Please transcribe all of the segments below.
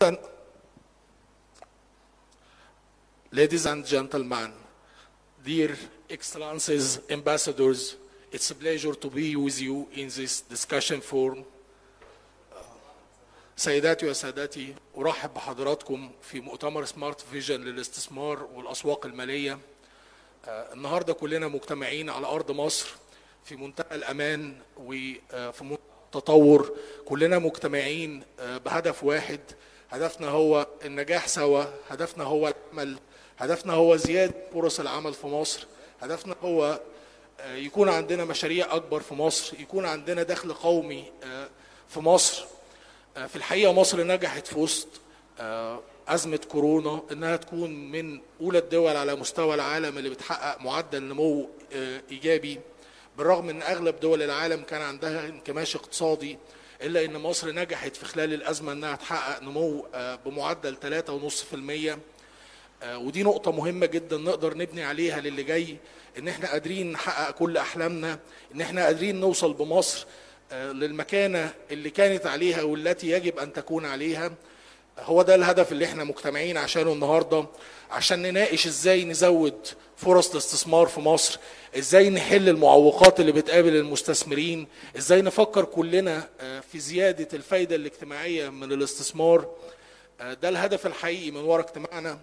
Ten- Ladies and gentlemen, dear excellencies, ambassadors, it's a pleasure to be with you in this discussion forum. سيداتي وسادتي أرحب بحضراتكم في مؤتمر سمارت فيجن للاستثمار والأسواق المالية آه، النهاردة كلنا مجتمعين على أرض مصر في منتهى الأمان وفي منتهى التطور كلنا مجتمعين آه، بهدف واحد هدفنا هو النجاح سوا هدفنا هو العمل هدفنا هو زيادة فرص العمل في مصر هدفنا هو آه، يكون عندنا مشاريع أكبر في مصر يكون عندنا دخل قومي آه، في مصر آه، في الحقيقة مصر نجحت في وسط آه، أزمة كورونا إنها تكون من أولى الدول على مستوى العالم اللي بتحقق معدل نمو آه، إيجابي بالرغم إن أغلب دول العالم كان عندها انكماش اقتصادي إلا إن مصر نجحت في خلال الأزمة إنها تحقق نمو آه، بمعدل 3.5% آه، ودي نقطة مهمة جدا نقدر نبني عليها للي جاي ان احنا قادرين نحقق كل احلامنا ان احنا قادرين نوصل بمصر آه، للمكانة اللي كانت عليها والتي يجب ان تكون عليها هو ده الهدف اللي احنا مجتمعين عشانه النهاردة عشان نناقش ازاي نزود فرص الاستثمار في مصر ازاي نحل المعوقات اللي بتقابل المستثمرين ازاي نفكر كلنا آه، في زيادة الفايدة الاجتماعية من الاستثمار آه، ده الهدف الحقيقي من وراء اجتماعنا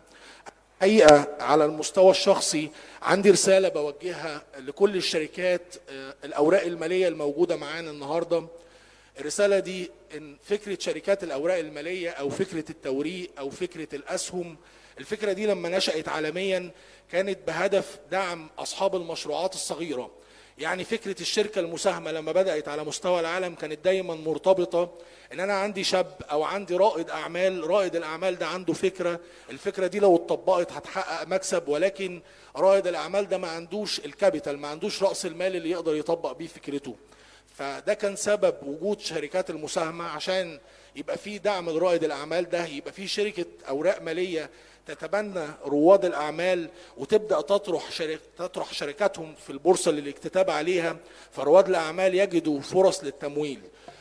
حقيقة على المستوى الشخصي عندي رسالة بوجهها لكل الشركات آه، الأوراق المالية الموجودة معانا النهاردة الرسالة دي إن فكرة شركات الأوراق المالية أو فكرة التوريق أو فكرة الأسهم الفكرة دي لما نشأت عالميا كانت بهدف دعم أصحاب المشروعات الصغيرة يعني فكرة الشركة المساهمة لما بدأت على مستوى العالم كانت دايما مرتبطة ان انا عندي شاب او عندي رائد اعمال رائد الاعمال ده عنده فكرة الفكرة دي لو اتطبقت هتحقق مكسب ولكن رائد الاعمال ده ما عندوش الكابيتال ما عندوش رأس المال اللي يقدر يطبق بيه فكرته فده كان سبب وجود شركات المساهمة عشان يبقى في دعم لرائد الأعمال ده يبقى في شركة أوراق مالية تتبنى رواد الأعمال وتبدأ تطرح شرك تطرح شركاتهم في البورصة للاكتتاب عليها فرواد الأعمال يجدوا فرص للتمويل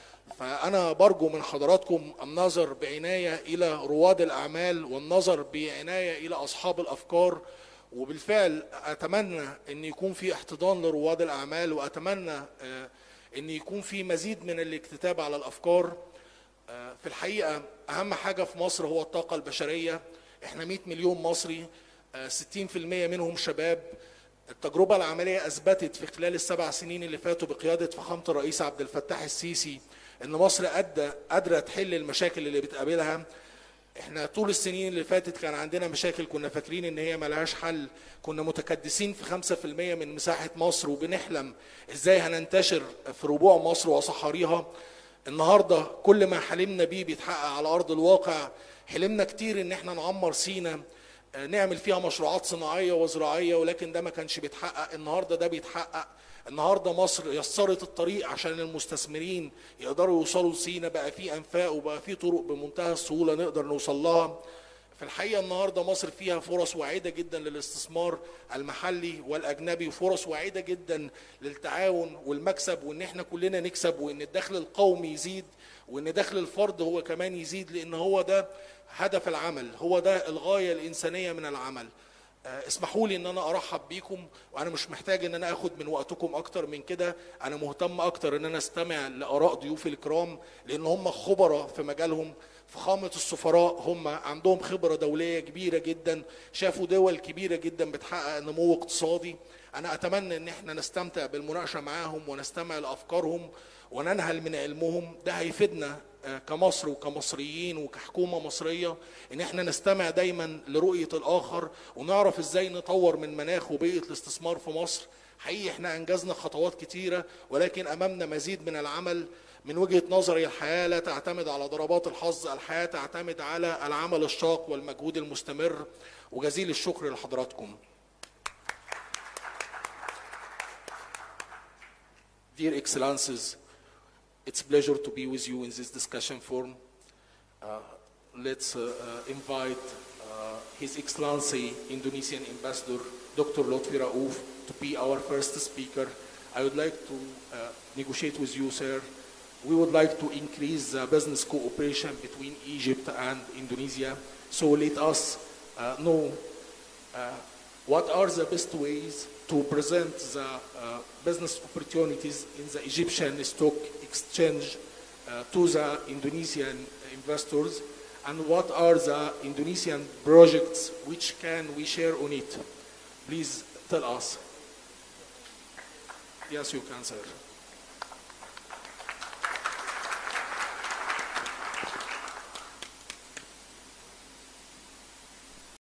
فأنا برجو من حضراتكم النظر بعناية إلى رواد الأعمال والنظر بعناية إلى أصحاب الأفكار وبالفعل أتمنى أن يكون في احتضان لرواد الأعمال وأتمنى آه، أن يكون في مزيد من الاكتتاب على الأفكار آه، في الحقيقة أهم حاجة في مصر هو الطاقة البشرية احنا 100 مليون مصري آه، 60% منهم شباب التجربة العملية أثبتت في خلال السبع سنين اللي فاتوا بقيادة فخامة الرئيس عبد الفتاح السيسي إن مصر قادرة قادرة تحل المشاكل اللي بتقابلها احنا طول السنين اللي فاتت كان عندنا مشاكل كنا فاكرين ان هي ملهاش حل كنا متكدسين في 5% من مساحة مصر وبنحلم ازاي هننتشر في ربوع مصر وصحاريها النهاردة كل ما حلمنا بيه بيتحقق على ارض الواقع حلمنا كتير ان احنا نعمر سينا آه، نعمل فيها مشروعات صناعية وزراعية ولكن ده ما كانش بيتحقق النهاردة ده بيتحقق النهارده مصر يسرت الطريق عشان المستثمرين يقدروا يوصلوا لسينا بقى في انفاق وبقى في طرق بمنتهى السهوله نقدر نوصل لها في الحقيقه النهارده مصر فيها فرص واعده جدا للاستثمار المحلي والاجنبي وفرص واعده جدا للتعاون والمكسب وان احنا كلنا نكسب وان الدخل القومي يزيد وان دخل الفرد هو كمان يزيد لان هو ده هدف العمل هو ده الغايه الانسانيه من العمل آه، اسمحوا لي ان انا ارحب بيكم وانا مش محتاج ان انا اخد من وقتكم اكتر من كده انا مهتم اكتر ان انا استمع لاراء ضيوفي الكرام لان هم خبراء في مجالهم فخامة السفراء هم عندهم خبرة دولية كبيرة جدا شافوا دول كبيرة جدا بتحقق نمو اقتصادي أنا أتمنى إن احنا نستمتع بالمناقشة معاهم ونستمع لأفكارهم وننهل من علمهم ده هيفيدنا آه، كمصر وكمصريين وكحكومة مصرية إن احنا نستمع دايما لرؤية الآخر ونعرف إزاي نطور من مناخ وبيئة الاستثمار في مصر حقيقي احنا أنجزنا خطوات كتيرة ولكن أمامنا مزيد من العمل من وجهة نظري الحياة لا تعتمد على ضربات الحظ الحياة تعتمد على العمل الشاق والمجهود المستمر وجزيل الشكر لحضراتكم Dear Excellencies, it's a pleasure to be with you in this discussion forum. Uh, let's uh, uh, invite uh, His Excellency Indonesian Ambassador Dr. Lotfi Raouf to be our first speaker. I would like to uh, negotiate with you, sir, we would like to increase the business cooperation between Egypt and Indonesia. So let us uh, know uh, what are the best ways to present the uh, business opportunities in the Egyptian stock exchange uh, to the Indonesian investors and what are the Indonesian projects which can we share on it. Please tell us. Yes, you can, sir.